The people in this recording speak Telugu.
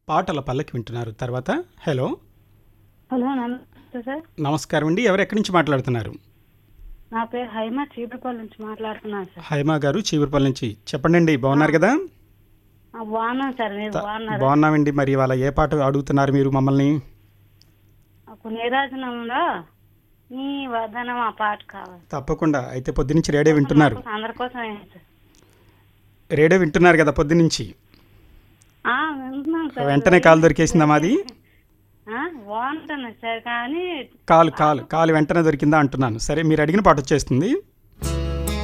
పాటల పల్లకి వింటున్నారు తర్వాత హలో హలో నమస్తే సార్ నమస్కారం అండి ఎవరు ఎక్కడి నుంచి మాట్లాడుతున్నారు నా పేరు హైమ చీపురపల్లి నుంచి మాట్లాడుతున్నాను సార్ హైమా గారు చీపురపల్లి నుంచి చెప్పండి అండి బాగున్నారు కదా ఆ, బాగున్నాను సార్ మీరు బాగున్నారు బాగున్నామండి మరి ఇవాళ ఏ పాట అడుగుతున్నారు మీరు మమ్మల్ని నాకు నీరాజనంలో నీ వదనం ఆ పాట కావాలి తప్పకుండా అయితే పొద్దునుంచి రేడియో వింటున్నారు అందరి కోసం ఏంటి సార్ రేడియో వింటున్నారు కదా పొద్దునుంచి ఆ, వింటున్నాను సార్ వెంటనే కాల్ దొరికేసిందా మాది ఆ, బాగుంటున్నాయి సార్ కానీ కాలు కాలు కాలు వెంటనే దొరికిందా అంటున్నాను సరే మీరు అడిగిన పాట వచ్చేస్తుంది